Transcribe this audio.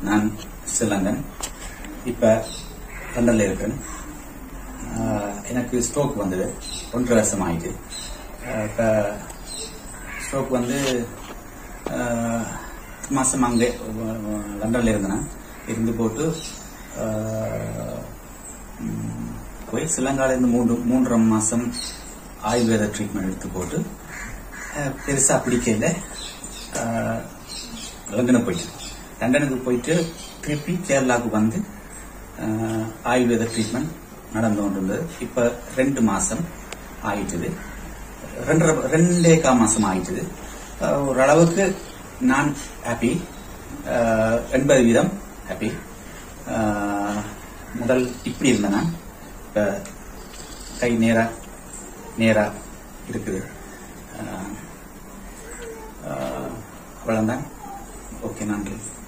நான் ஸ்ரீலங்கன் இப்போ லண்டனில் இருக்கேன் ஆஹ் எனக்கு ஸ்ட்ரோக் வந்தது ஒன்றரை வருஷம் ஆயிட்டு இப்போ ஸ்ட்ரோக் வந்து ஆஹ் மாதம் அங்கே லண்டனில் இருந்தேன் இருந்து போட்டு ஆஹ் ம், போய் ஸ்ரீலங்கால இருந்து மூன்று மூன்றரை மாதம் ஆயுர்வேத ட்ரீட்மெண்ட் எடுத்து போட்டு ஆஹ் பெருசா பிடிக்கல ஆஹ் லண்டனுக்கு போயிட்டேன் லண்டனுக்கு போயிட்டு திருப்பி கேரளாவுக்கு வந்து ஆஹ் ஆயுர்வேத ட்ரீட்மெண்ட் நடந்து கொண்டிருந்தது இப்ப ரெண்டு மாசம் ஆயிட்டுது ரெண்டரை ரெண்டே கா மாசம் ஆயிட்டுது ஆஹ் ஓரளவுக்கு நான் ஹாப்பி எண்பது வீதம் ஹாப்பி முதல் இப்படி இருந்தேன் நான் இப்ப கை நேரா நேரா இருக்குது ஆஹ் ஆஹ் அவ்வளவுதான் ஓகே நன்றி